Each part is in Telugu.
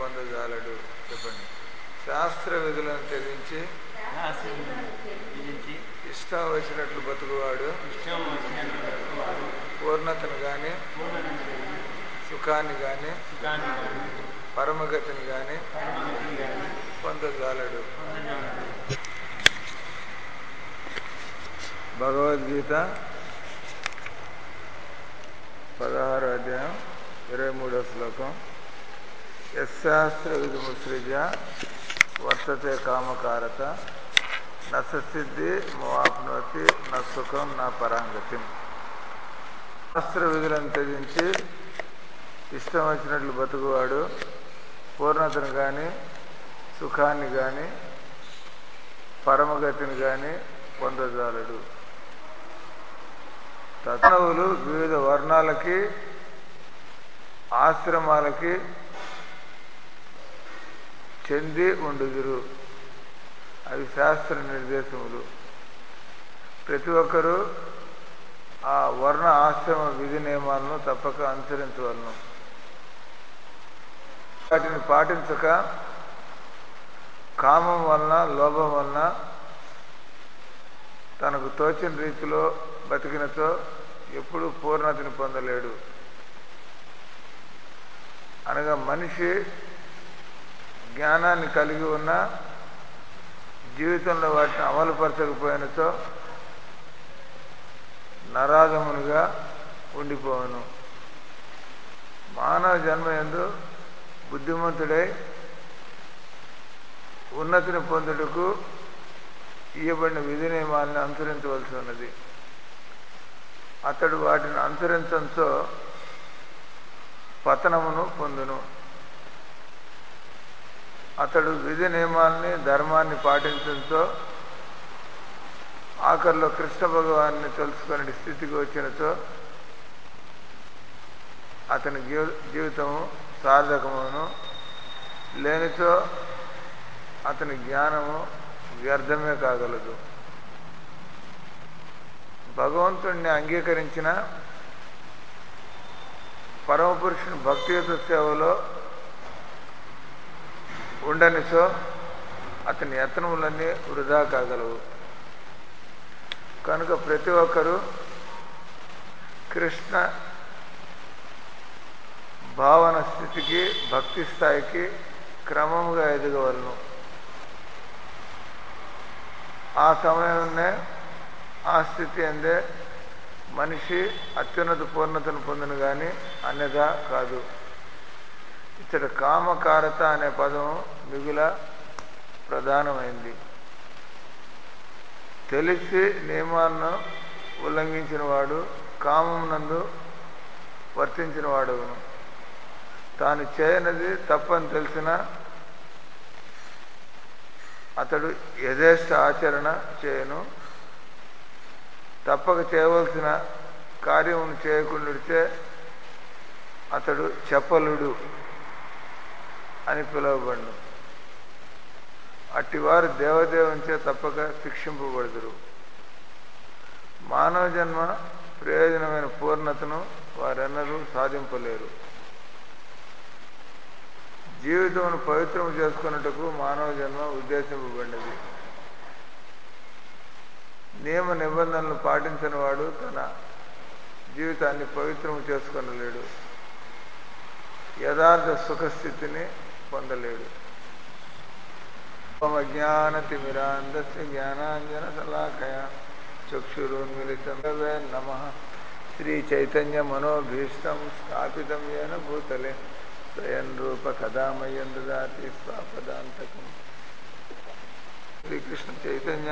పొందజాలడు చెప్పండి శాస్త్ర విధులను తెగించి విధించి ఇష్టం వచ్చినట్లు బతుకువాడు ఇష్టం వచ్చినట్లు వాడు పూర్ణతను కానీ సుఖాన్ని కానీ సుఖాన్ని కానీ పరమగతిని కానీ పరమాత్మని కానీ పొందజాలడు పొందజాలడు. భగవద్గీత పదహారు అధ్యాయం ఇరవై మూడో శ్లోకం యశాస్త్ర విధిముసృజ వర్తతే కామకారత నసిద్ధి మోప్నోతి నా సుఖం నా పరాంగతి శాస్త్ర విధులను త్యజించి ఇష్టం వచ్చినట్లు బతుకువాడు పూర్ణతను కానీ సుఖాన్ని కానీ పరమగతిని కానీ పొందజాలడు తత్నవులు వివిధ వర్ణాలకి ఆశ్రమాలకి చెంది ఉండుదురు అవి శాస్త్ర నిర్దేశములు ప్రతి ఒక్కరూ ఆ వర్ణ ఆశ్రమ విధి నియమాలను తప్పక అనుసరించవలను వాటిని పాటించక కామం వలన లోభం వలన తనకు తోచిన రీతిలో బతికినతో ఎప్పుడూ పూర్ణతని పొందలేడు అనగా మనిషి జ్ఞానాన్ని కలిగి ఉన్న జీవితంలో వాటిని అమలుపరచకపోయినతో నరాధమునిగా ఉండిపోవను మానవ జన్మ ఎందు బుద్ధిమంతుడై ఉన్నతిని పొందుటకు ఇయ్యబడిన విధి నియమాలను అనుసరించవలసి ఉన్నది అతడు వాటిని అనుసరించడంతో పతనమును పొందును అతడు విధి నియమాల్ని ధర్మాన్ని పాటించడంతో ఆఖరిలో కృష్ణ భగవాన్ని తెలుసుకునే స్థితికి వచ్చినతో అతని జీవ జీవితము సార్థకమును లేనితో అతని జ్ఞానము వ్యర్థమే కాగలదు భగవంతుణ్ణి అంగీకరించిన పరమపురుషుని భక్తియుత సేవలో ఉండనిచో అతని యత్నములన్నీ వృధా కాగలవు కనుక ప్రతి ఒక్కరూ కృష్ణ భావన స్థితికి భక్తి స్థాయికి క్రమముగా ఎదగవలను ఆ సమయంలోనే ఆ స్థితి అందే మనిషి అత్యున్నత పూర్ణతను పొందును కానీ అన్యదా కాదు ఇతడు కామకారత అనే పదం మిగుల ప్రధానమైంది తెలిసి నియమాలను ఉల్లంఘించిన వాడు కామమునందు వర్తించిన వాడును తాను చేయనది తప్పని తెలిసిన అతడు యథేష్ట ఆచరణ చేయను తప్పక చేయవలసిన కార్యమును చేయకుండితే అతడు చెప్పలుడు అని పిలువబడును అట్టివారు దేవదేవునిచే తప్పక శిక్షింపబడుదురు మానవ జన్మ ప్రయోజనమైన పూర్ణతను వారెన్నరూ సాధింపలేరు జీవితమును పవిత్రము చేసుకున్నట్టుకు మానవ జన్మ ఉద్దేశింపబడినది నియమ నిబంధనలు పాటించని వాడు తన జీవితాన్ని పవిత్రము చేసుకొనలేడు యథార్థ సుఖస్థితిని పొందలేడు జ్ఞానతిమిరాంధస్య జ్ఞానాంజన శలాకయ చక్షురోన్మిళితం నమ శ్రీ చైతన్య మనోభీష్టం స్థాపితం ఏన భూతలే స్వయం రూప కదామయం దాతి స్వాపదాంతకం శ్రీకృష్ణ చైతన్య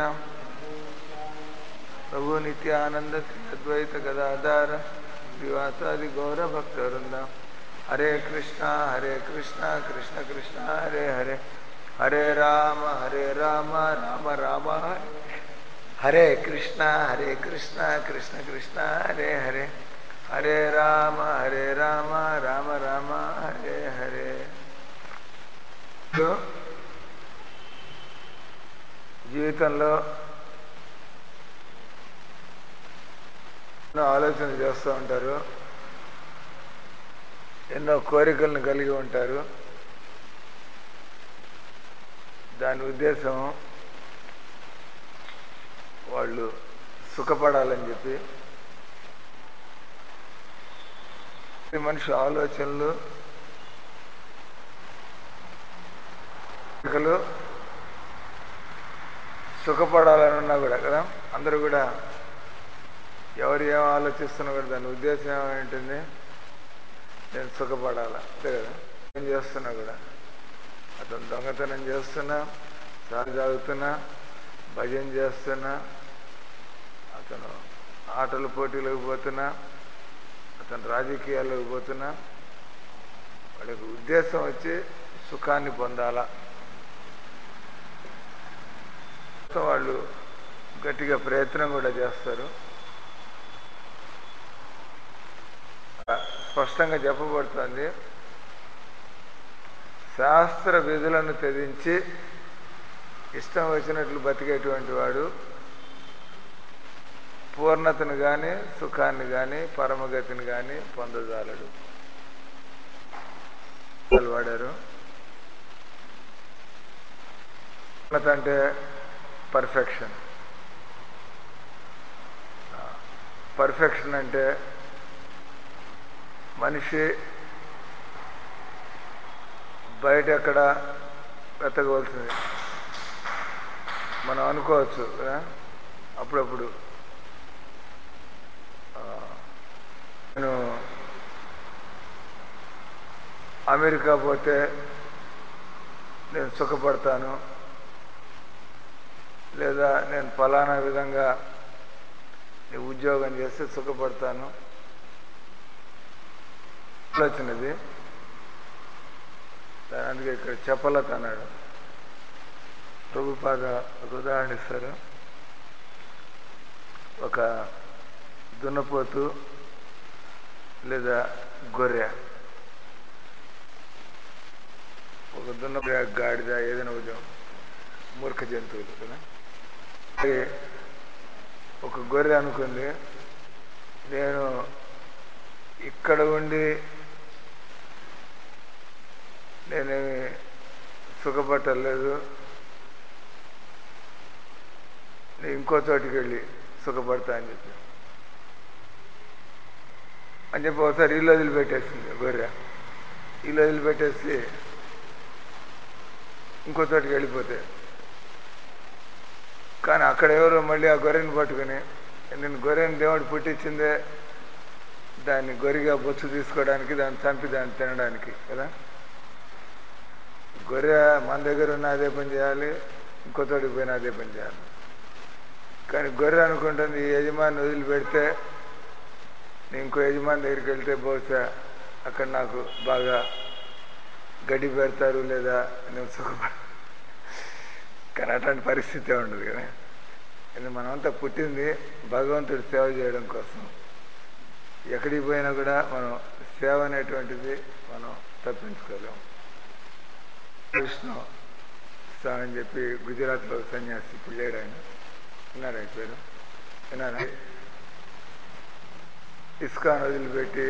ప్రభు నిత్యానంద శ్రీ అద్వైత గదాధార శ్రీవాసాది గౌర భక్తవృంద హరే కృష్ణ హరే కృష్ణ కృష్ణ కృష్ణ హరే హరే హరే రామ హరే రామ రామ రామ హరే హరే కృష్ణ హరే కృష్ణ కృష్ణ కృష్ణ హరే హరే హరే రామ హరే రామ రామ రామ హరే హరే జీవితంలో ఎన్నో ఆలోచన చేస్తూ ఉంటారు ఎన్నో కోరికలను కలిగి ఉంటారు దాని ఉద్దేశం వాళ్ళు సుఖపడాలని చెప్పి ఈ మనిషి ఆలోచనలు కోరికలు సుఖపడాలని ఉన్నా కూడా కదా అందరూ కూడా ఎవరు ఏం ఆలోచిస్తున్నా కూడా దాని ఉద్దేశం ఏమైంటుంది నేను సుఖపడాలా అంతే కదా ఏం చేస్తున్నా కూడా అతను దొంగతనం చేస్తున్నా సారి తాగుతున్నా భజన చేస్తున్నా అతను ఆటల పోటీలకు పోతున్నా అతను రాజకీయాల్లోకి పోతున్నా వాడికి ఉద్దేశం వచ్చి సుఖాన్ని పొందాలా వాళ్ళు గట్టిగా ప్రయత్నం కూడా చేస్తారు స్పష్టంగా చెప్పబడుతుంది శాస్త్ర విధులను త్యజించి ఇష్టం వచ్చినట్లు బతికేటువంటి వాడు పూర్ణతను కానీ సుఖాన్ని కానీ పరమగతిని కానీ పొందజాలడు వాడారు పూర్ణత అంటే పర్ఫెక్షన్ పర్ఫెక్షన్ అంటే మనిషి బయట ఎక్కడ వెతకవలసింది మనం అనుకోవచ్చు కదా అప్పుడప్పుడు ఆ, నేను అమెరికా పోతే నేను సుఖపడతాను లేదా నేను ఫలానా విధంగా ఈ ఉద్యోగం చేస్తే సుఖపడతాను ఆలోచనది దాని అందుకే ఇక్కడ చెప్పలత అన్నాడు ప్రభుపాద ఒక ఉదాహరణ ఇస్తారు ఒక దున్నపోతు లేదా గొర్రె ఒక దున్న గాడిద ఏదైనా ఉద్యోగం మూర్ఖ జంతువులు కదా అలాగే ఒక గొర్రె అనుకుంది నేను ఇక్కడ ఉండి నేనేమి సుఖపట్టలేదు నేను ఇంకో చోటికి వెళ్ళి సుఖపడతా అని చెప్పి అని చెప్పి ఒకసారి ఇల్లు వదిలిపెట్టేసింది గొర్రె ఇల్లు వదిలిపెట్టేసి ఇంకో చోటికి వెళ్ళిపోతే కానీ అక్కడ ఎవరో మళ్ళీ ఆ గొర్రెని పట్టుకుని నేను గొర్రెని దేవుడు పుట్టించిందే దాన్ని గొర్రెగా బొచ్చు తీసుకోవడానికి దాన్ని చంపి దాన్ని తినడానికి కదా గొర్రె మన దగ్గర ఉన్న అదే పని చేయాలి ఇంకో తోడికి పోయినా అదే పని చేయాలి కానీ గొర్రె అనుకుంటుంది ఈ యజమాని వదిలిపెడితే నేను ఇంకో యజమాని దగ్గరికి వెళ్తే బహుశా అక్కడ నాకు బాగా గడ్డి పెడతారు లేదా నేను సుఖపడ కానీ అట్లాంటి పరిస్థితి ఉండదు కదా ఎందుకంటే మనమంతా పుట్టింది భగవంతుడి సేవ చేయడం కోసం ఎక్కడికి పోయినా కూడా మనం సేవ అనేటువంటిది మనం తప్పించుకోలేం విష్ణు స్వామి అని చెప్పి గుజరాత్లో ఒక సన్యాసి ఇప్పుడు లేడు ఆయన విన్నారా ఆయన పేరు విన్నారా ఇస్కాన్ వదిలిపెట్టి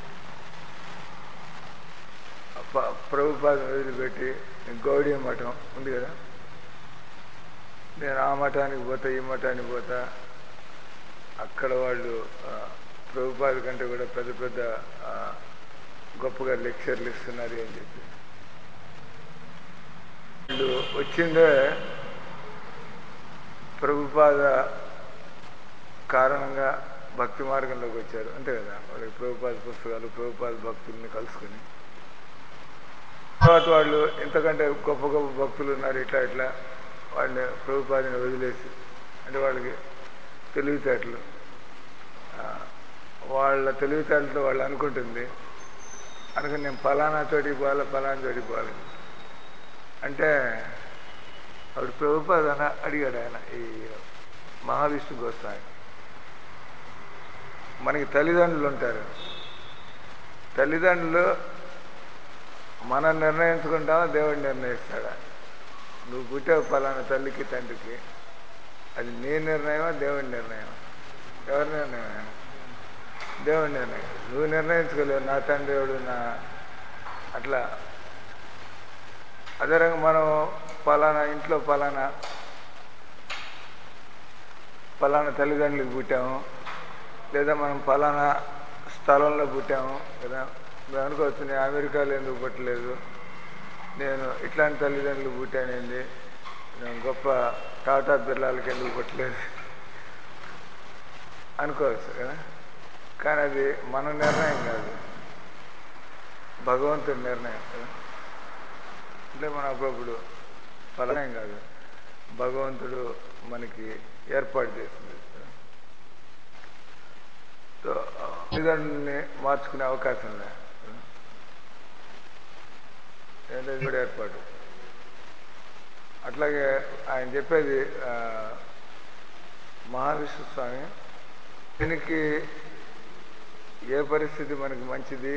ప- ప్రభుపాదం వదిలిపెట్టి గౌడీ మఠం ఉంది కదా నేను ఆ మఠానికి పోతా ఈ మఠానికి పోతా అక్కడ వాళ్ళు ఆ, ప్రభుపాద కంటే కూడా పెద్ద పెద్ద ఆ, గొప్పగా లెక్చర్లు ఇస్తున్నారు అని చెప్పి వీళ్ళు వచ్చిందే ప్రభుపాద కారణంగా భక్తి మార్గంలోకి వచ్చారు అంతే కదా వాళ్ళకి ప్రభుపాద పుస్తకాలు ప్రభుపాద భక్తుల్ని కలుసుకుని తర్వాత వాళ్ళు ఇంతకంటే గొప్ప గొప్ప భక్తులు ఉన్నారు ఇట్లా ఇట్లా వాళ్ళని ప్రభుపాదిని వదిలేసి అంటే వాళ్ళకి తెలివితేటలు ఆ, వాళ్ళ తెలివితేటలతో వాళ్ళు అనుకుంటుంది అనుకుని నేను ఫలానా చోటికి పోవాలి ఫలానా చోటికి పోవాలి అంటే ఆవిడ ప్రభుపాద అని అడిగాడు ఆయన ఈ మహావిష్ణు గోస్వామి మనకి తల్లిదండ్రులు ఉంటారు తల్లిదండ్రులు మనం నిర్ణయించుకుంటామా దేవుడు నిర్ణయిస్తాడా నువ్వు పుట్టావు ఫలానా తల్లికి తండ్రికి అది నీ నిర్ణయమా దేవుడి నిర్ణయం ఎవరి నిర్ణయం దేవుడి నిర్ణయం నువ్వు నిర్ణయించుకోలేవు నా తండ్రి ఎవడు నా అట్లా అదే రకంగా మనం పలానా ఇంట్లో పలానా పలానా తల్లిదండ్రులకు పుట్టాము లేదా మనం పలానా స్థలంలో పుట్టాము కదా మేము అనుకోవచ్చు నేను అమెరికాలో ఎందుకు పుట్టలేదు నేను ఇట్లాంటి తల్లిదండ్రులు పుట్టానండి నేను గొప్ప టాటా బిర్లాలకి ఎందుకు పుట్టలేదు అనుకోవచ్చు కదా కానీ అది మన నిర్ణయం కాదు భగవంతుడి నిర్ణయం కదా అంటే మనం అప్పుడప్పుడు ఫలనం కాదు భగవంతుడు మనకి ఏర్పాటు చేసింది సో తల్లిదండ్రుల్ని మార్చుకునే అవకాశం లేదు ఏంటంటే కూడా ఏర్పాటు అట్లాగే ఆయన చెప్పేది ఆ, మహావిష్ణు స్వామి దీనికి ఏ పరిస్థితి మనకి మంచిది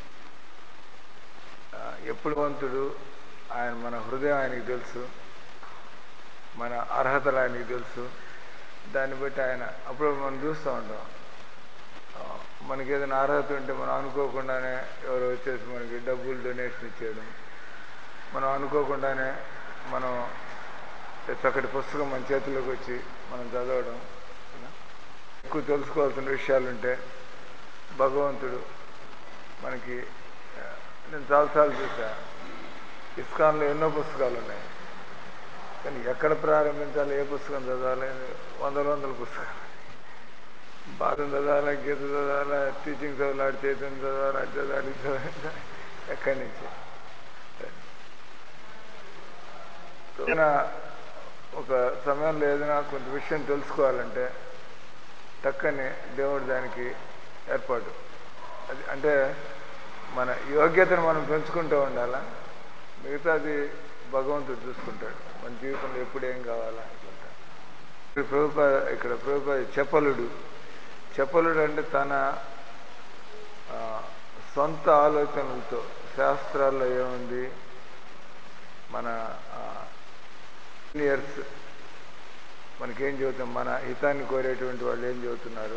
ఆ, ఎప్పుడు వంతుడు ఆయన మన హృదయం ఆయనకి తెలుసు మన అర్హతలు ఆయనకి తెలుసు దాన్ని బట్టి ఆయన అప్పుడు మనం చూస్తూ ఉంటాం ఆ, మనకి ఏదైనా అర్హత ఉంటే మనం అనుకోకుండానే ఎవరు వచ్చేసి మనకి డబ్బులు డొనేషన్ ఇచ్చేయడం మనం అనుకోకుండానే మనం చక్కటి పుస్తకం మన చేతిలోకి వచ్చి మనం చదవడం కదా. ఎక్కువ తెలుసుకోవాల్సిన విషయాలు ఉంటే భగవంతుడు మనకి ఆ, నేను చాలాసార్లు చూసా ఇస్కాన్లో ఎన్నో పుస్తకాలు ఉన్నాయి కానీ ఎక్కడ ప్రారంభించాలి ఏ పుస్తకం చదవాలి అని వందల వందల పుస్తకాలు భారతం చదవాలా గీత చదవాలా టీచింగ్ చదవాలి చైతన్యం చదవాలి అది చదవాలి ఇది చదవాలి ఎక్కడి నుంచి ఏదైనా ఒక సమయంలో ఏదైనా కొంత విషయం తెలుసుకోవాలంటే టక్కని దేవుడు దానికి ఏర్పాటు అది అంటే మన యోగ్యతను మనం పెంచుకుంటూ ఉండాలా మిగతాది భగవంతుడు చూసుకుంటాడు మన జీవితంలో ఎప్పుడు ఏం కావాలా ఇట్లంతా. ఇక్కడ ప్రభుపా ఇక్కడ ప్రభుపా చెప్పలుడు చెప్పలుడు అంటే తన ఆ, సొంత ఆలోచనలతో శాస్త్రాల్లో ఏముంది మన సీనియర్స్ మనకేం చెబుతాం మన హితాన్ని కోరేటువంటి వాళ్ళు ఏం చెబుతున్నారు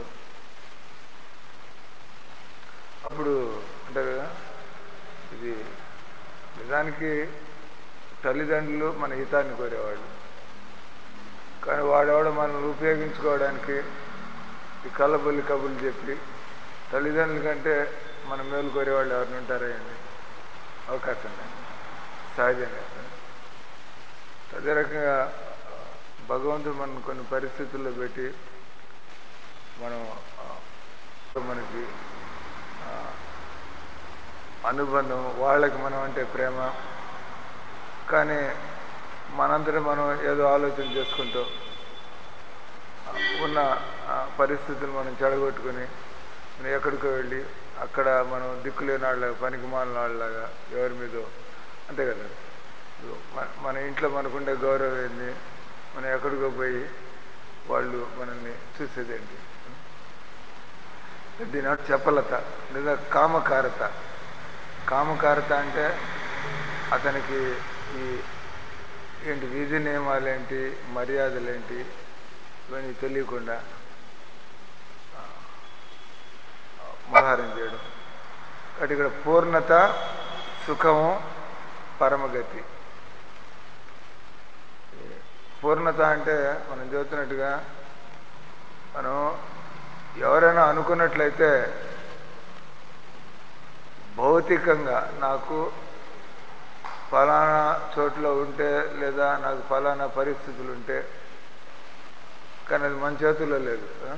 అప్పుడు అంటారు కదా ఇది నిజానికి తల్లిదండ్రులు మన హితాన్ని కోరేవాళ్ళు కానీ వాడెవడ మనల్ని ఉపయోగించుకోవడానికి ఈ కళ్ళబొల్లి కబుర్లు చెప్పి తల్లిదండ్రుల కంటే మన మేలు కోరేవాళ్ళు ఎవరిని ఉంటారా అండి అవకాశం లేదు సహజంగా అదే రకంగా భగవంతుడు మనం కొన్ని పరిస్థితుల్లో పెట్టి మనం ఆ, మనకి ఆ, అనుబంధం వాళ్ళకి మనం అంటే ప్రేమ కానీ మనంతటా మనం ఏదో ఆలోచన చేసుకుంటూ ఆ, ఉన్న ఆ, పరిస్థితులు మనం చెడగొట్టుకుని మనం ఎక్కడికో వెళ్ళి అక్కడ మనం దిక్కులేని వాళ్ళగా పనికి మాలిన వాళ్ళలాగా ఎవరి మీదో అంతే కదా మన- మన ఇంట్లో మనకుండే గౌరవం ఏంది మనం ఎక్కడికో పోయి వాళ్ళు మనల్ని చూసేదేంటి దీని అర్థం చెప్పలత లేదా కామకారత కామకారత అంటే అతనికి ఈ ఏంటి విధి నియమాలేంటి మర్యాదలేంటి ఇవన్నీ తెలియకుండా ఆ, మోహారం చేయడం కాబట్టి ఇక్కడ పూర్ణత సుఖము పరమగతి పూర్ణత అంటే మనం చెబుతున్నట్టుగా మనం ఎవరైనా అనుకున్నట్లయితే భౌతికంగా నాకు ఫలానా చోట్ల ఉంటే లేదా నాకు ఫలానా పరిస్థితులు ఉంటే కానీ అది మన చేతుల్లో లేదు ఆ?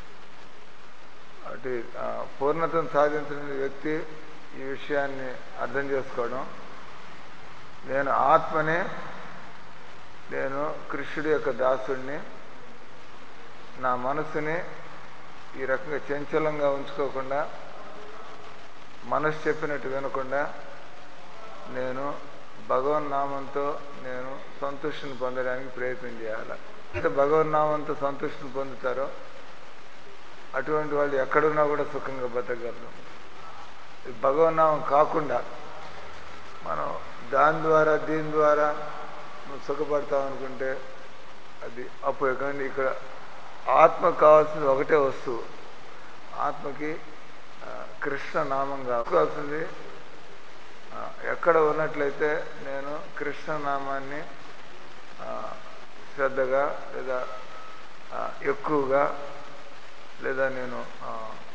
అటు ఆ, పూర్ణతను సాధించిన వ్యక్తి ఈ విషయాన్ని అర్థం చేసుకోవడం నేను ఆత్మని నేను కృష్ణుడి యొక్క దాసుడిని నా మనసుని ఈ రకంగా చంచలంగా ఉంచుకోకుండా మనసు చెప్పినట్టు వినకుండా నేను భగవన్నామంతో నేను సంతృష్టిని పొందడానికి ప్రయత్నం చేయాలి అంటే భగవన్నామంతో సంతృష్టిని పొందుతారో అటువంటి వాళ్ళు ఎక్కడున్నా కూడా సుఖంగా బతకగలరు ఈ భగవన్నామం కాకుండా మనం దాని ద్వారా దీని ద్వారా నువ్వు సుఖపడతావు అనుకుంటే అది అప్పుడు కానీ ఇక్కడ ఆత్మకు కావాల్సింది ఒకటే వస్తువు ఆత్మకి ఆ, కృష్ణ నామం కావాల్సింది ఆ, ఎక్కడ ఉన్నట్లయితే నేను కృష్ణనామాన్ని ఆ, శ్రద్ధగా లేదా ఆ, ఎక్కువగా లేదా నేను ఆ,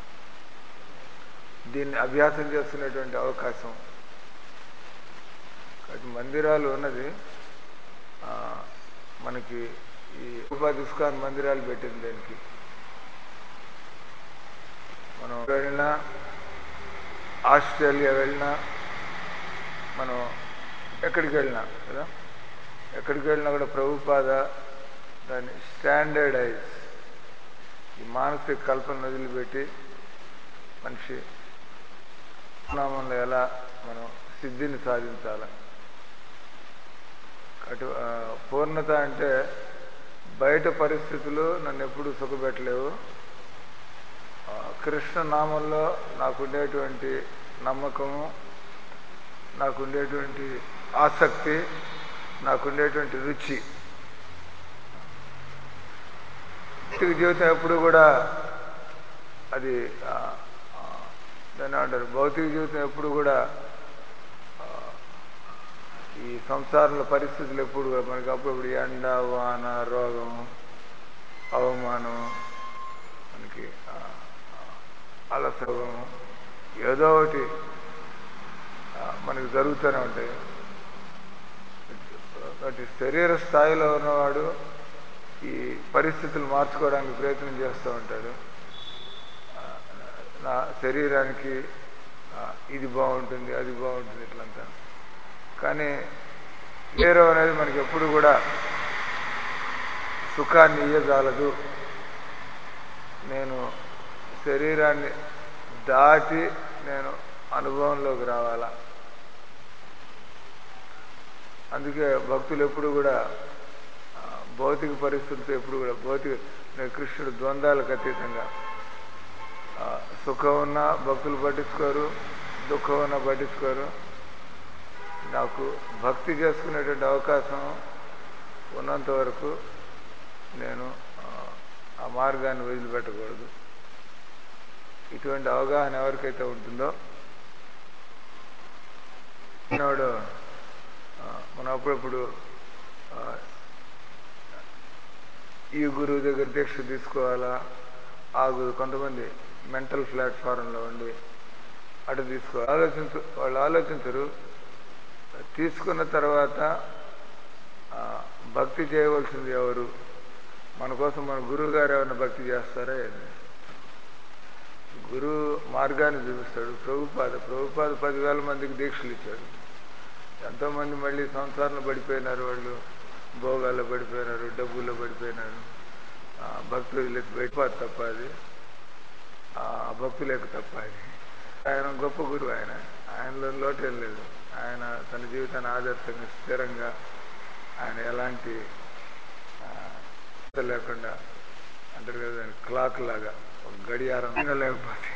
దీన్ని అభ్యాసం చేసుకునేటువంటి అవకాశం కాబట్టి మందిరాలు ఉన్నది ఆ, మనకి ఈ ఉపాధి ఇస్కాన్ మందిరాలు పెట్టింది దానికి మనం వెళ్ళినా ఆస్ట్రేలియా వెళ్ళినా మనం ఎక్కడికి వెళ్ళినా కదా ఎక్కడికి వెళ్ళినా కూడా ప్రభుపాద దాన్ని స్టాండర్డైజ్ ఈ మానసిక కల్పన వదిలిపెట్టి మనిషి నామంలో ఎలా మనం సిద్ధిని సాధించాలి అటు ఆ, పూర్ణత అంటే బయట పరిస్థితులు నన్ను ఎప్పుడూ సుఖపెట్టలేవు ఆ, కృష్ణ నామంలో నాకుండేటువంటి నమ్మకము నాకుండేటువంటి ఆసక్తి నాకుండేటువంటి రుచి భౌతిక జీవితం ఎప్పుడు కూడా అది ఆ, ఆ, దాన్ని అంటారు భౌతిక జీవితం ఎప్పుడు కూడా ఆ, ఈ సంసారంలో పరిస్థితులు ఎప్పుడు కూడా మనకి అప్పుడప్పుడు ఎండ వాన రోగం అవమానం మనకి ఆ, ఆ, అలసవం ఏదో ఒకటి ఆ, మనకి జరుగుతూనే ఉంటాయి కాబట్టి శరీర స్థాయిలో ఉన్నవాడు ఈ పరిస్థితులు మార్చుకోవడానికి ప్రయత్నం చేస్తూ ఉంటాడు ఆ, నా శరీరానికి ఆ, ఇది బాగుంటుంది అది బాగుంటుంది ఇట్లంతా కానీ శరీరం అనేది మనకి ఎప్పుడు కూడా సుఖాన్ని ఇయ్యజాలదు నేను శరీరాన్ని దాటి నేను అనుభవంలోకి రావాలా అందుకే భక్తులు ఎప్పుడు కూడా ఆ, భౌతిక పరిస్థితులతో ఎప్పుడు కూడా భౌతిక నేను కృష్ణుడు ద్వంద్వాలకు అతీతంగా ఆ, సుఖం ఉన్నా భక్తులు పట్టించుకోరు దుఃఖం ఉన్నా పట్టించుకోరు నాకు భక్తి చేసుకునేటువంటి అవకాశం ఉన్నంత వరకు నేను ఆ, ఆ మార్గాన్ని వదిలిపెట్టకూడదు ఇటువంటి అవగాహన ఎవరికైతే ఉంటుందో ఈనాడు ఆ, మనం అప్పుడప్పుడు ఆ, ఈ గురువు దగ్గర దీక్ష తీసుకోవాలా ఆ గురువు కొంతమంది మెంటల్ ప్లాట్ఫారంలో ఉండి అటు తీసుకో ఆలోచించు వాళ్ళు ఆలోచించరు తీసుకున్న తర్వాత ఆ, భక్తి చేయవలసింది ఎవరు మన కోసం మన గురువు గారు ఏమైనా భక్తి చేస్తారా ఏంది? గురువు మార్గాన్ని చూపిస్తాడు ప్రభుపాద ప్రభుపాద పదివేల మందికి దీక్షలు ఇచ్చాడు ఎంతోమంది మళ్ళీ సంసారంలో పడిపోయినారు వాళ్ళు భోగాల్లో పడిపోయినారు డబ్బుల్లో పడిపోయినారు ఆ, భక్తులు వదిలేసి బయటపాదు తప్ప అది ఆ భక్తులకు తప్ప అది ఆయన గొప్ప గురువు ఆయన ఆయనలో లోటేం లేదు ఆయన తన జీవితాన్ని ఆదర్శంగా స్థిరంగా ఆయన ఎలాంటి ఆ, కొరత లేకుండా అంటారు కదా దాన్ని క్లాక్ లాగా ఒక గడియారం ఇంకా లేకపోతే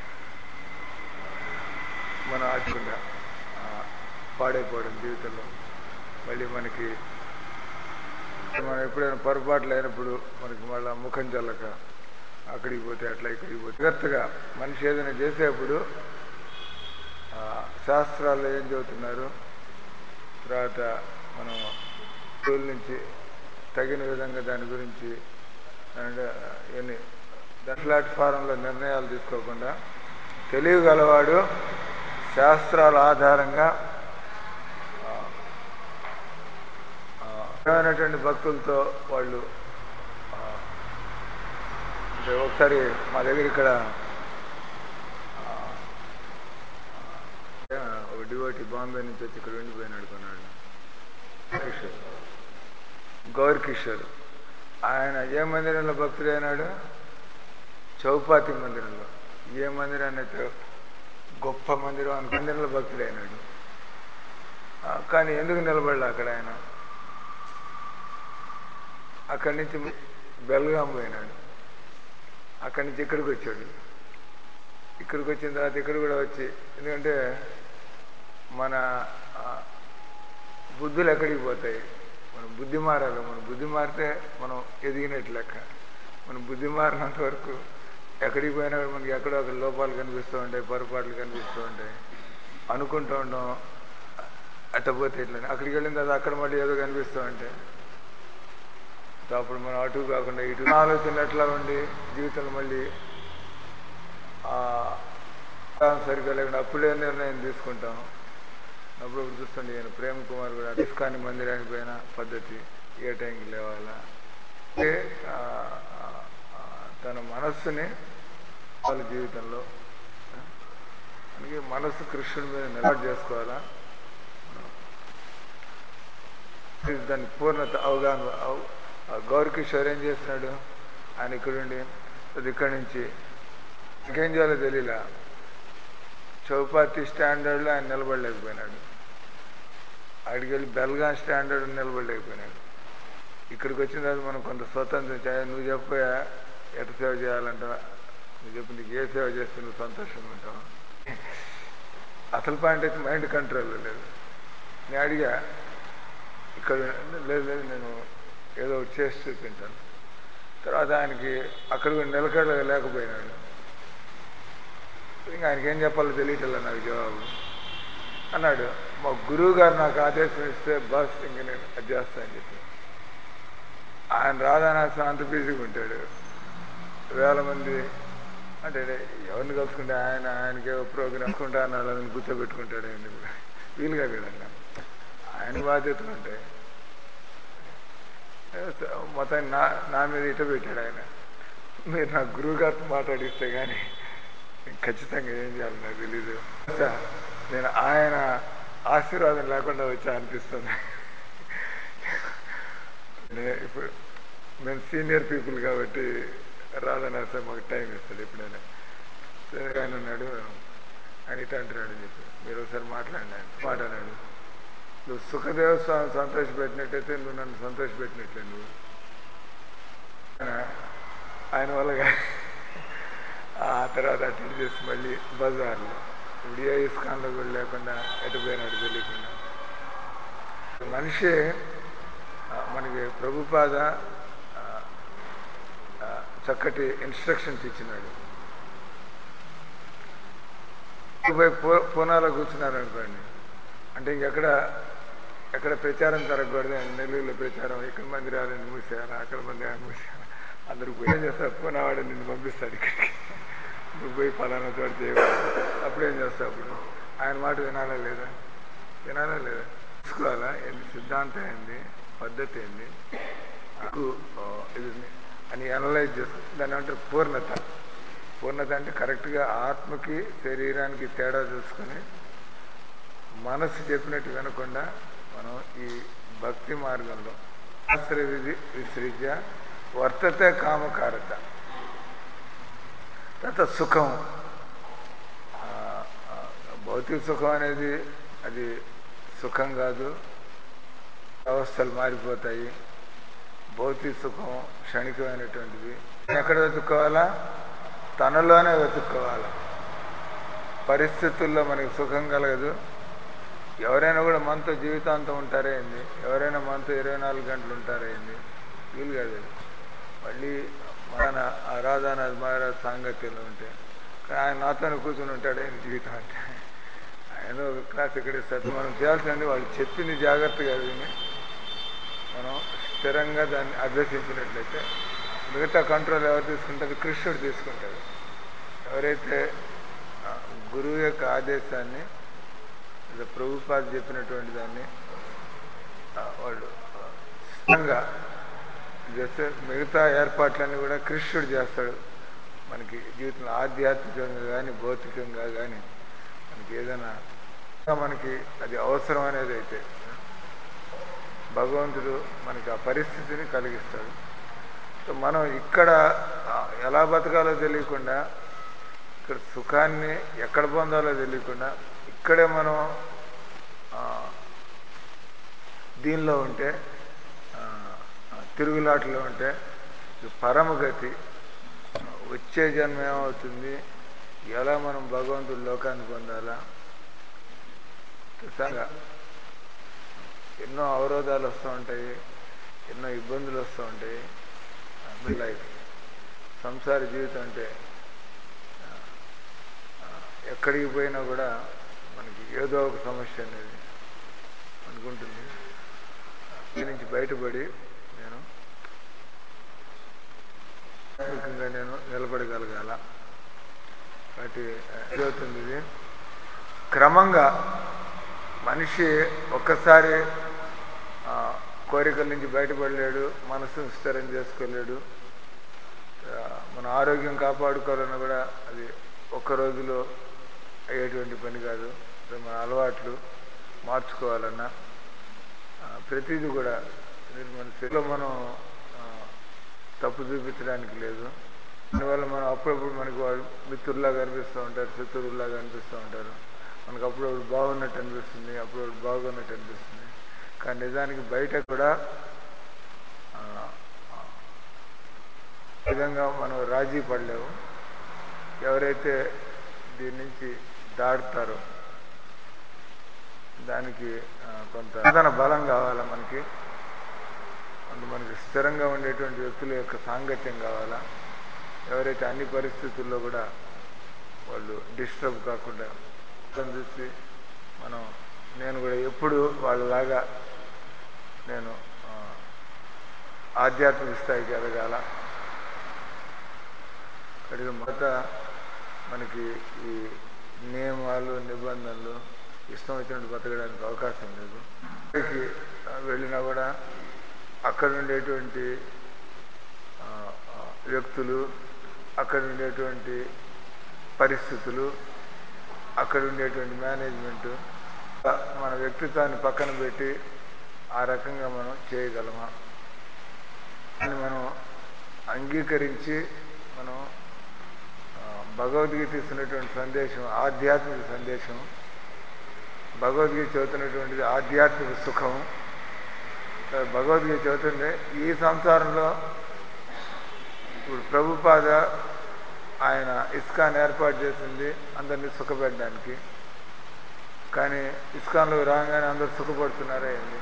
మనం ఆచకుండా ఆ, పాడైపోవడం జీవితంలో మళ్ళీ మనకి మనం ఎప్పుడైనా పొరపాట్లు అయినప్పుడు మనకి మళ్ళీ ముఖం చల్లక అక్కడికి పోతే అట్లా ఇక్కడికి పోతే జాగ్రత్తగా మనిషి ఏదైనా చేసేప్పుడు ఆ, శాస్త్రాల్లో ఏం చెబుతున్నారు తర్వాత మనం స్కూల్ నుంచి తగిన విధంగా దాని గురించి అంటే ఎన్ని ప్లాట్ఫారంలో నిర్ణయాలు తీసుకోకుండా తెలియగలవాడు శాస్త్రాల ఆధారంగా ఆ, ఆ, నిజమైనటువంటి భక్తులతో వాళ్ళు ఆ, అంటే ఒకసారి మా దగ్గర ఇక్కడ ఆ, ఆ, ఒక డివోటి బాంబే నుంచి వచ్చి ఇక్కడ ఉండిపోయినాడు కొన్నాడు కిషోర్ గౌర్ కిషోర్ ఆయన ఏ మందిరంలో భక్తుడైనాడు చౌపాతి మందిరంలో ఏ మందిరాన్ని అయితే గొప్ప మందిరం అని మందిరంలో భక్తుడైనాడు ఆ, కానీ ఎందుకు నిలబడలే అక్కడ ఆయన అక్కడి నుంచి బెల్గాం పోయినాడు అక్కడి నుంచి ఇక్కడికి వచ్చాడు ఇక్కడికి వచ్చిన తర్వాత ఇక్కడ కూడా వచ్చి ఎందుకంటే మన ఆ, బుద్ధులు ఎక్కడికి పోతాయి మన బుద్ధి మారాలి మన బుద్ధి మారితే మనం ఎదిగినట్టు లెక్క మన బుద్ధి మారినంత వరకు ఎక్కడికి పోయినా కూడా మనకి ఎక్కడో ఒక లోపాలు కనిపిస్తూ ఉంటాయి పొరపాట్లు కనిపిస్తూ ఉంటాయి అనుకుంటూ ఉండడం అట్టపోతే ఇట్లా అక్కడికి వెళ్ళిన తర్వాత అక్కడ మళ్ళీ ఏదో కనిపిస్తూ ఉంటే సో అప్పుడు మనం అటు కాకుండా ఇటు ఆలోచన ఎట్లా ఉండి జీవితంలో మళ్ళీ ఆ అవగాహన సరిగ్గా లేకుండా అప్పుడే నిర్ణయం తీసుకుంటాం అప్పుడు చూస్తుండే ఈయన ప్రేమ్ కుమార్ కూడా ఇస్కాని మందిరానికి పోయిన పద్ధతి ఏ టైంకి లేవాలా అంటే ఆ, ఆ, ఆ, తన మనస్సుని వాళ్ళ జీవితంలో అందుకే మనస్సు కృష్ణుడి మీద నిలబడి చేసుకోవాలా ఇది దాని పూర్ణత అవగాహన అవ- ఆ గౌరకిషోర్ ఏం చేస్తున్నాడు ఆయన ఇక్కడుండి అది ఇక్కడి నుంచి ఇంకేం చేయాలో తెలియలా చౌపాతి స్టాండర్డ్లో ఆయన నిలబడలేకపోయినాడు అక్కడికి వెళ్ళి బెల్గాం స్టాండర్డ్ నిలబడలేకపోయినాడు ఇక్కడికి వచ్చిన తర్వాత మనం కొంత స్వతంత్రం చే- నువ్వు చెప్పయా ఎట సేవ చేయాలంటావా నువ్వు చెప్పు నీకు ఏ సేవ చేస్తే నువ్వు సంతోషంగా ఉంటావు అసలు పాయింట్ అయితే మైండ్ కంట్రోల్లో లేదు నేను అడిగా ఇక్కడ లేదు లేదు నేను ఏదో ఒకటి చేసి చూపించాను తర్వాత ఆయనకి అక్కడ కూడా నిలకడ లేకపోయినాడు ఇంకా ఆయనకి ఏం చెప్పాలో తెలియటలే నాకు జవాబు అన్నాడు మా గురువు గారు నాకు ఆదేశం ఇస్తే బస్ ఇంక నేను అది చేస్తా అని చెప్పి ఆయన రాధానాథం అంత బిజీగా ఉంటాడు వేల మంది అంటే ఎవరిని కలుసుకుంటే ఆయన ఆయనకే ప్రోగ్రామ్ కలుసుకుంటా అన్నాడు అని కూర్చోబెట్టుకుంటాడు ఆయన వీలుగా కదండి ఆయన బాధ్యతలు ఉంటాయి మొత్తం నా నా మీద ఇట పెట్టాడు ఆయన మీరు నా గురువు గారితో మాట్లాడిస్తే కానీ ఖచ్చితంగా ఏం చేయాలి నాకు తెలీదు సార్, నేను ఆయన ఆశీర్వాదం లేకుండా వచ్చా అనిపిస్తుంది నే- ఇప్పుడు మేము సీనియర్ పీపుల్ కాబట్టి రాధనా సార్ మాకు టైం ఇస్తాడు ఎప్పుడైనా సరే ఆయన ఉన్నాడు ఆయన ఇట అంటున్నాడు అని చెప్పి మీరు ఒకసారి మాట్లాడినా మాట్లాడాడు నువ్వు సుఖదేవ స్వామి సంతోషపెట్టినట్టయితే నువ్వు నన్ను సంతోషపెట్టినట్లే నువ్వు ఆయన- ఆయన వల్ల కా- ఆ తర్వాత అటు ఇటు చేసి మళ్ళీ బజార్లో ఇప్పుడు ఏ ఇస్కాన్లో కూడా లేకుండా ఎటు పోయినాడు తెలియకుండా మనిషి ఆ, మనకి ప్రభుపాద ఆ, ఆ, చక్కటి ఇన్స్ట్రక్షన్స్ ఇచ్చినాడు పోయి పూ- పూనాలో కూర్చున్నారు అనుకోండి అంటే ఇంకెక్కడ ఎక్కడ ప్రచారం జరగకూడదు నెల్లూరులో ప్రచారం ఇక్కడ మందిరాలను మూసేయాలి అక్కడ మందిరాలను మూసేయాలి అందరూ పోయి ఏం చేస్తారు పూనావాడు నిన్ను పంపిస్తాడు ఇక్కడికి నువ్వు పోయి పలానా చోట చేయకూడదు అప్పుడు ఏం చేస్తావు అప్పుడు ఆయన మాట వినాలా లేదా వినాలా లేదా తెలుసుకోవాలా ఏంది సిద్ధాంతం ఏంది పద్ధతి ఏంది నాకు ఆ, ఇది అని అనలైజ్ చేసుకో దాన్ని అంటారు పూర్ణత పూర్ణత అంటే కరెక్ట్గా ఆత్మకి శరీరానికి తేడా చూసుకొని మనసు చెప్పినట్టు వినకుండా మనం ఈ భక్తి మార్గంలో శాస్త్ర విధి విసృజ్య వర్తతే కామకారత తర్వాత సుఖం ఆ, ఆ, భౌతిక సుఖం అనేది అది సుఖం కాదు అవస్థలు మారిపోతాయి భౌతిక సుఖం క్షణికమైనటువంటిది ఎక్కడ వెతుక్కోవాలా తనలోనే వెతుక్కోవాలి పరిస్థితుల్లో మనకి సుఖం కలగదు ఎవరైనా కూడా మనతో జీవితాంతం ఉంటారే ఏంది ఎవరైనా మనతో ఇరవై నాలుగు గంటలు ఉంటారే ఏంది వీలు కాదు అది. మళ్ళీ మన ఆరాధనాథ్ మహారాజ్ సాంగత్యంలో ఉంటే కానీ ఆయన నాతోనే కూర్చుని ఉంటాడు ఆయన జీవితం అంటే ఆయన ఒక క్లాస్ ఇక్కడ ఇస్తారు మనం చేయాల్సింది వాళ్ళు చెప్పింది జాగ్రత్తగా విని మనం స్థిరంగా దాన్ని అభ్యసించినట్లయితే మిగతా కంట్రోల్ ఎవరు తీసుకుంటారు కృష్ణుడు తీసుకుంటాడు ఎవరైతే ఆ, గురువు యొక్క ఆదేశాన్ని లేదా ప్రభుపాద చెప్పినటువంటి దాన్ని ఆ, వాళ్ళు ఆ, స్థిరంగా చేస్తే మిగతా ఏర్పాట్లన్నీ కూడా కృష్ణుడు చేస్తాడు మనకి జీవితంలో ఆధ్యాత్మికంగా కానీ భౌతికంగా కానీ మనకి ఏదైనా మనకి అది అవసరం అనేది అయితే భగవంతుడు మనకి ఆ పరిస్థితిని కలిగిస్తాడు సో మనం ఇక్కడ ఆ, ఎలా బతకాలో తెలియకుండా ఇక్కడ సుఖాన్ని ఎక్కడ పొందాలో తెలియకుండా ఇక్కడే మనం ఆ, దీనిలో ఉంటే ఆ, ఆ, తిరుగులాటలో ఉంటే ఇది పరమగతి వచ్చే జన్మ ఏమవుతుంది ఎలా మనం భగవంతుడి లోకాన్ని పొందాలా నిజంగా ఎన్నో అవరోధాలు వస్తూ ఉంటాయి ఎన్నో ఇబ్బందులు వస్తూ ఉంటాయి లైఫ్ సంసార జీవితం అంటే ఆ, ఎక్కడికి పోయినా కూడా మనకి ఏదో ఒక సమస్య అనేది అనుకుంటుంది దీని నుంచి బయటపడి నేను ఆత్మికంగా నేను నిలబడగలగాల కాబట్టి ఏదవుతుంది ఇది క్రమంగా మనిషి ఒక్కసారి ఆ, కోరికల నుంచి బయటపడలేడు మనసును స్థిరం చేసుకోలేడు ఆ, మన ఆరోగ్యం కాపాడుకోవాలన్నా కూడా అది ఒక్క రోజులో అయ్యేటువంటి పని కాదు సో మన అలవాట్లు మార్చుకోవాలన్నా ఆ, ప్రతిదీ కూడా ఇది మన స్థితిలో మనం ఆ, తప్పు చూపించడానికి లేదు దానివల్ల మనం అప్పుడప్పుడు మనకి వాళ్ళు మిత్రుల్లాగా అనిపిస్తూ ఉంటారు శత్రువుల్లాగా అనిపిస్తూ ఉంటారు మనకు అప్పుడప్పుడు బాగున్నట్టు అనిపిస్తుంది అప్పుడప్పుడు బాగున్నట్టు అనిపిస్తుంది కానీ నిజానికి బయట కూడా ఆ, ఆ, ఈ విధంగా మనం రాజీ పడలేము ఎవరైతే దీని నుంచి దాటుతారో దానికి ఆ, కొంత సాధన బలం కావాలా మనకి అందు మనకి స్థిరంగా ఉండేటువంటి వ్యక్తుల యొక్క సాంగత్యం కావాలా ఎవరైతే అన్ని పరిస్థితుల్లో కూడా వాళ్ళు డిస్టర్బ్ కాకుండా వాళ్ళని చూసి మనం నేను కూడా ఎప్పుడు వాళ్ళలాగా నేను ఆ, ఆధ్యాత్మిక స్థాయికి ఎదగాల కడిగి మొదట మనకి ఈ నియమాలు నిబంధనలు ఇష్టం వచ్చినట్టు బతకడానికి అవకాశం లేదు ఇక్కడికి ఆ, వెళ్ళినా కూడా అక్కడ ఉండేటువంటి ఆ, ఆ, వ్యక్తులు అక్కడ ఉండేటువంటి పరిస్థితులు అక్కడ ఉండేటువంటి మేనేజ్మెంట్ మన వ్యక్తిత్వాన్ని పక్కన పెట్టి ఆ రకంగా మనం చేయగలమా అని మనం అంగీకరించి మనం ఆ, భగవద్గీత ఇస్తున్నటువంటి సందేశం ఆధ్యాత్మిక సందేశం భగవద్గీత చదువుతున్నటువంటిది ఆధ్యాత్మిక సుఖం ఆ, భగవద్గీత చదువుతుంటే ఈ సంసారంలో ఇప్పుడు ప్రభుపాద ఆయన ఇస్కాన్ ఏర్పాటు చేసింది అందరినీ సుఖపెట్టడానికి కానీ ఇస్కాన్లో రాగానే అందరూ సుఖపడుతున్నారా ఏంది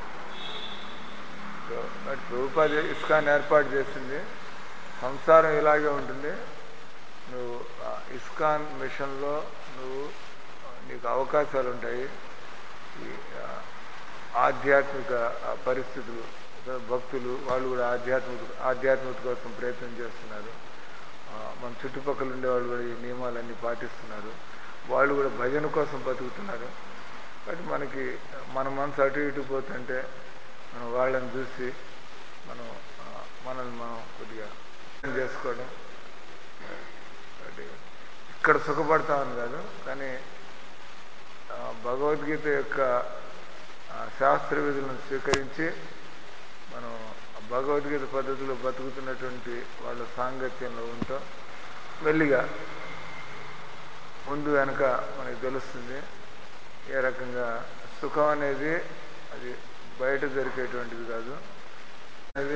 సో మరి ప్రభుపాద ఇస్కాన్ ఏర్పాటు చేసింది సంసారం ఇలాగే ఉంటుంది నువ్వు ఆ ఇస్కాన్ మిషన్లో నువ్వు ఆ, నీకు అవకాశాలు ఉంటాయి ఈ ఆ, ఆధ్యాత్మిక ఆ, పరిస్థితులు సో భక్తులు వాళ్ళు కూడా ఆధ్యాత్మిక ఆధ్యాత్మికత కోసం ప్రయత్నం చేస్తున్నారు ఆ, మన చుట్టుపక్కల ఉండే వాళ్ళు కూడా ఈ నియమాలన్నీ పాటిస్తున్నారు వాళ్ళు కూడా భజన కోసం బతుకుతున్నారు బట్ మనకి మన మనసు అటు ఇటు పోతుంటే మనం వాళ్ళని చూసి మనం ఆ, మనల్ని మనం కొద్దిగా చేసుకోవడం ఒకటి ఇక్కడ సుఖపడతామని కాదు కానీ ఆ, భగవద్గీత యొక్క ఆ, శాస్త్ర విధులను స్వీకరించి మనం ఆ భగవద్గీత పద్ధతిలో బతుకుతున్నటువంటి వాళ్ళ సాంగత్యంలో ఉంటాం మెల్లిగా ముందు వెనక మనకి తెలుస్తుంది ఏ రకంగా సుఖం అనేది అది బయట దొరికేటువంటిది కాదు అది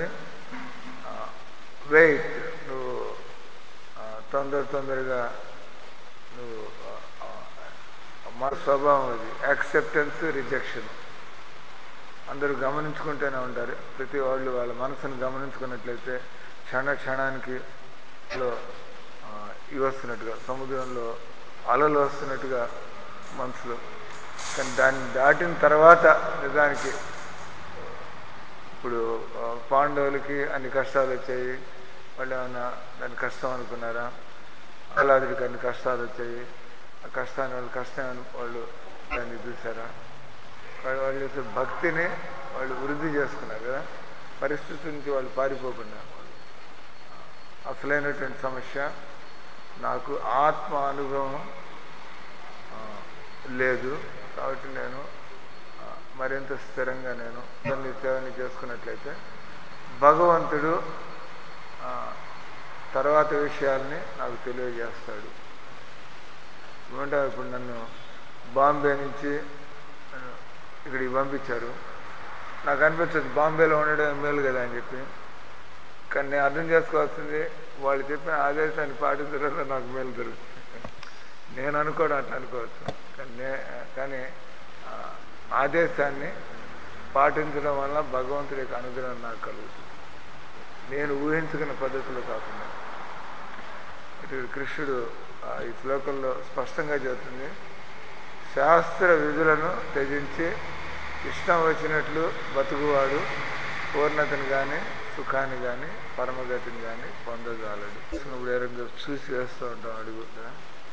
వెయిట్ నువ్వు ఆ, తొందర తొందరగా నువ్వు ఆ, ఆ, మన స్వభావం అది యాక్సెప్టెన్స్ రిజెక్షన్ అందరూ గమనించుకుంటూనే ఉంటారు ప్రతి వాళ్ళు వాళ్ళ మనసును గమనించుకున్నట్లయితే క్షణ క్షణానికి లో, ఆ, ఇవి వస్తున్నట్టుగా సముద్రంలో అలలు వస్తున్నట్టుగా మనసులో కానీ దాన్ని దాటిన తర్వాత నిజానికి ఇప్పుడు ఆ, పాండవులకి అన్ని కష్టాలు వచ్చాయి వాళ్ళు ఏమన్నా దాన్ని కష్టం అనుకున్నారా ఆహ్లాదుడికి అన్ని కష్టాలు వచ్చాయి ఆ కష్టాన్ని వాళ్ళు కష్టం అని వాళ్ళు దాన్ని చూసారా వాళ్ళు వాళ్ళు చేసే భక్తిని వాళ్ళు వృద్ధి చేసుకున్నారు కదా పరిస్థితి నుంచి వాళ్ళు పారిపోకుండా అసలైనటువంటి సమస్య నాకు ఆత్మ అనుభవం ఆ, లేదు కాబట్టి నేను ఆ, మరింత స్థిరంగా నేను కొన్ని సేవని చేసుకున్నట్లయితే భగవంతుడు ఆ, తర్వాత విషయాల్ని నాకు తెలియజేస్తాడు ఏమంటే ఇప్పుడు నన్ను బాంబే నుంచి ఆ, ఇక్కడికి పంపించారు నాకు అనిపించదు బాంబేలో ఉండడం మేలు కదా అని చెప్పి కానీ నేను అర్థం చేసుకోవాల్సింది వాళ్ళు చెప్పిన ఆదేశాన్ని పాటించడంలో నాకు మేలు దొరుకుతుంది నేను అనుకోవడం అట్లా అనుకోవచ్చు కానీ నే- కానీ ఆ, ఆదేశాన్ని పాటించడం వల్ల భగవంతుడి యొక్క అనుగ్రహం నాకు కలుగుతుంది నేను ఊహించుకున్న పద్ధతిలో కాకుండా ఇటు కృష్ణుడు ఆ, ఈ శ్లోకంలో స్పష్టంగా చెబుతుంది శాస్త్ర విధులను త్యజించి ఇష్టం వచ్చినట్లు బతుకువాడు పూర్ణతని కానీ సుఖాన్ని కానీ పరమగతిని కానీ పొందజాలడు ఇప్పుడు ఏ రంగా చూసి వేస్తూ ఉంటాం అడుగు కదా.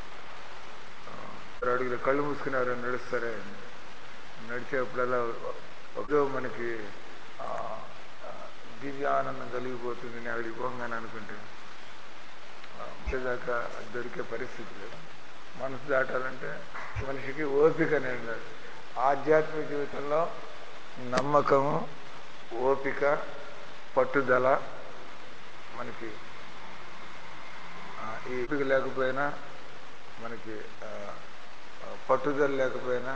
ఆ, అడుగులు కళ్ళు మూసుకుని ఎవరైనా నడుస్తారే నడిచేప్పుడల్లా ఒక మనకి ఆ, ఆ, దివ్యానందం కలిగిపోతుంది నేను అక్కడికి పోగానే అనుకుంటే దాకా దొరికే పరిస్థితి లేదు మనసు దాటాలంటే మనిషికి ఓపిక అనేది ఉండాలి ఆధ్యాత్మిక జీవితంలో నమ్మకము ఓపిక పట్టుదల మనకి ఆ, ఈ ఓపిక లేకపోయినా మనకి ఆ, ఆ, పట్టుదల లేకపోయినా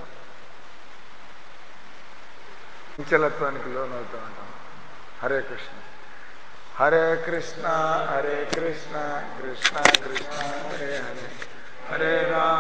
చంచలత్వానికి లోనవుతూ ఉంటాం హరే కృష్ణ హరే కృష్ణ హరే కృష్ణ కృష్ణ కృష్ణ హరే హరే హరే రామ